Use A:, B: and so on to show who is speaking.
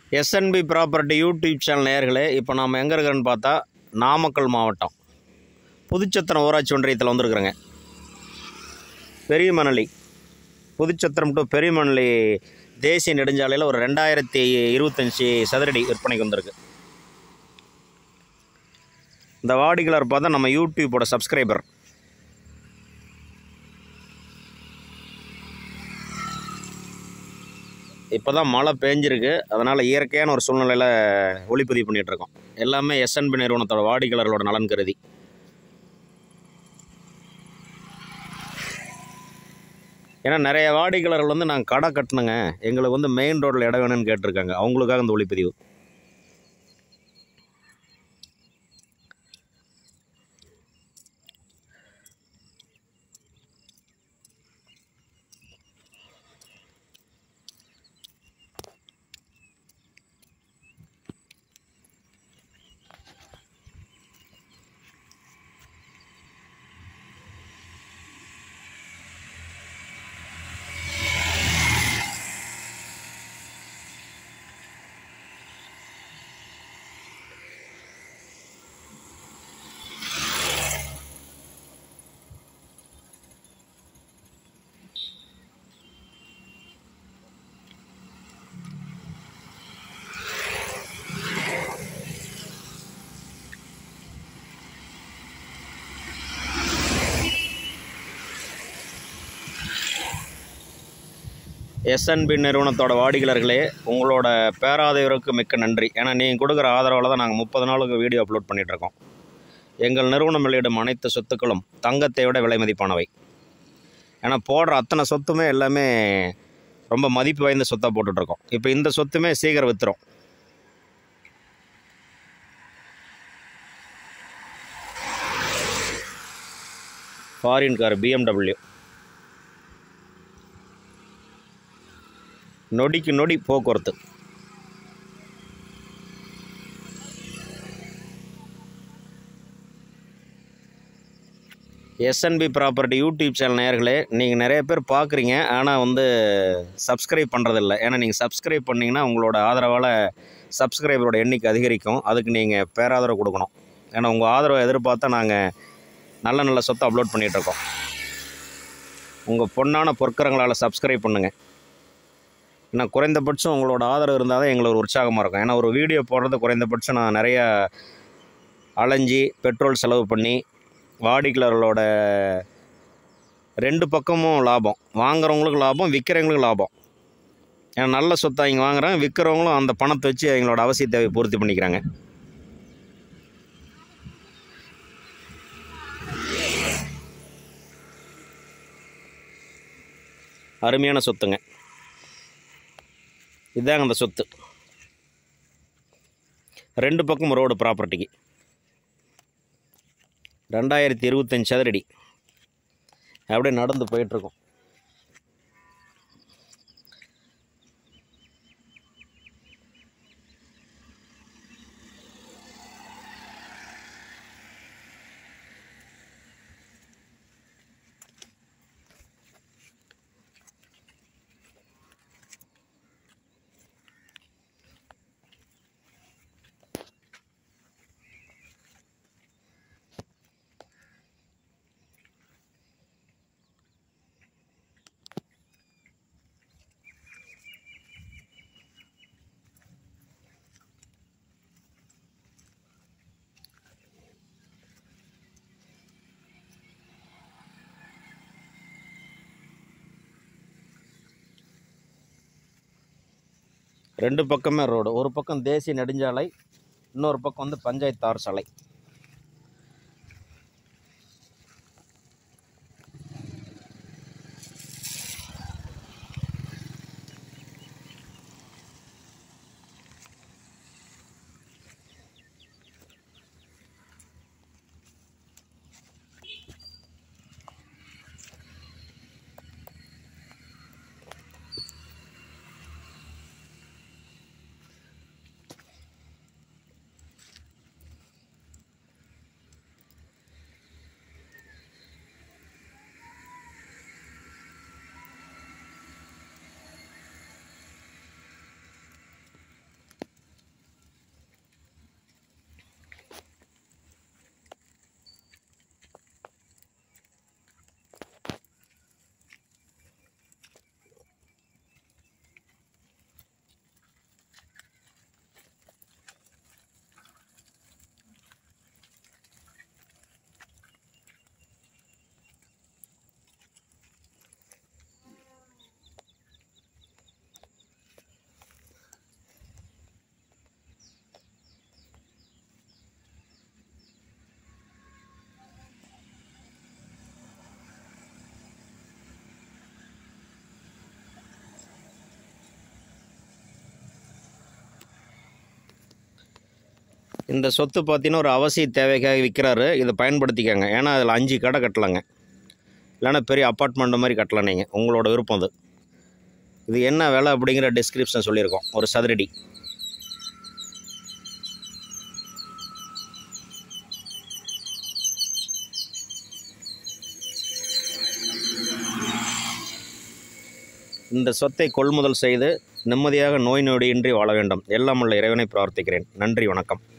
A: SNP property YouTube channel நேயர்களே இப்போ நாம் எங்கே இருக்கிறோன்னு பார்த்தா நாமக்கல் மாவட்டம் புதுச்சத்திரம் ஊராட்சி ஒன்றியத்தில் வந்திருக்கிறேங்க பெரியமணலி புதுச்சத்திரம் டு பெரியமணலி தேசிய நெடுஞ்சாலையில் ஒரு ரெண்டாயிரத்தி இருபத்தஞ்சி சதுரடி விற்பனைக்கு வந்திருக்கு இந்த வாடிக்கையாளர் பார்த்தா நம்ம யூடியூப்போட சப்ஸ்கிரைபர் இப்போ தான் மழை பேஞ்சிருக்கு அதனால் இயற்கையான ஒரு சூழ்நிலையில் ஒளிப்பதிவு பண்ணிகிட்டு இருக்கோம் எல்லாமே எஸ்என்பி நிறுவனத்தோட வாடிக்கையாளர்களோட நலன் கருதி ஏன்னா நிறைய வாடிக்கையாளர்கள் வந்து நாங்கள் கடை கட்டணுங்க எங்களுக்கு வந்து மெயின் ரோட்டில் இடம் வேணும்னு கேட்டிருக்காங்க அவங்களுக்காக இந்த ஒளிப்பதிவு எஸ்என்பி நிறுவனத்தோட வாடிக்கையாளர்களே உங்களோட பேராதரவுக்கு மிக்க நன்றி ஏன்னா நீங்கள் கொடுக்குற ஆதரவில் தான் நாங்கள் முப்பது நாளுக்கு வீடியோ அப்லோட் பண்ணிகிட்ருக்கோம் எங்கள் நிறுவனம் வெளியிடும் அனைத்து சொத்துக்களும் தங்கத்தை விட விலை மதிப்பானவை ஏன்னா போடுற அத்தனை சொத்துமே எல்லாமே ரொம்ப மதிப்பு வாய்ந்த சொத்தாக போட்டுட்ருக்கோம் இப்போ இந்த சொத்துமே சீக்கிரம் விற்றுரும் ஃபாரின் கார் பிஎம்டபிள்யூ நொடிக்கு நொடி போக்குவரத்து எஸ்என்பி ப்ராப்பர்ட்டி யூடியூப் சேனல் நேயர்களே நீங்கள் நிறைய பேர் பார்க்குறீங்க ஆனால் வந்து சப்ஸ்கிரைப் பண்ணுறதில்ல ஏன்னா நீங்கள் சப்ஸ்கிரைப் பண்ணிங்கன்னா உங்களோட ஆதரவால் சப்ஸ்கிரைபரோட எண்ணிக்கை அதிகரிக்கும் அதுக்கு நீங்கள் பேராதரவு கொடுக்கணும் ஏன்னா உங்கள் ஆதரவை எதிர்பார்த்தா நாங்கள் நல்ல நல்ல சொத்தை அப்லோட் பண்ணிகிட்ருக்கோம் உங்கள் பொண்ணான பொற்கரங்களால் சப்ஸ்கிரைப் பண்ணுங்கள் ஏன்னா குறைந்தபட்சம் உங்களோட ஆதரவு இருந்தால் தான் எங்களுக்கு ஒரு உற்சாகமாக இருக்கும் ஏன்னா ஒரு வீடியோ போடுறது குறைந்தபட்சம் நான் நிறையா அலைஞ்சி பெட்ரோல் செலவு பண்ணி வாடிக்கையாளர்களோட ரெண்டு பக்கமும் லாபம் வாங்குறவங்களுக்கு லாபம் விற்கிறவங்களுக்கு லாபம் ஏன்னா நல்ல சொத்தை அவங்க வாங்குறாங்க விற்கிறவங்களும் அந்த பணத்தை வச்சு அவங்களோட அவசிய தேவை பூர்த்தி பண்ணிக்கிறாங்க அருமையான சொத்துங்க இதாங்க அந்த சொத்து ரெண்டு பக்கம் ரோடு ப்ராப்பர்ட்டிக்கு ரெண்டாயிரத்தி இருபத்தஞ்சி சதுரடி அப்படியே நடந்து போயிட்டுருக்கோம் ரெண்டு பக்கமே ரோடு ஒரு பக்கம் தேசிய நெடுஞ்சாலை இன்னொரு பக்கம் வந்து பஞ்சாயத்து தார் சாலை இந்த சொத்து பார்த்தீங்கன்னா ஒரு அவசிய தேவைக்காக விற்கிறாரு இதை பயன்படுத்திக்கங்க ஏன்னா அதில் அஞ்சு கடை கட்டலாங்க இல்லைன்னா பெரிய அப்பார்ட்மெண்ட் மாதிரி கட்டலாம் நீங்கள் உங்களோட விருப்பம் அது இது என்ன விலை அப்படிங்கிற டிஸ்கிரிப்ஷன் சொல்லியிருக்கோம் ஒரு சதுரடி இந்த சொத்தை கொள்முதல் செய்து நிம்மதியாக நோய் நொடியின்றி வாழ வேண்டும் எல்லாம் உள்ள இறைவனை பிரார்த்திக்கிறேன் நன்றி வணக்கம்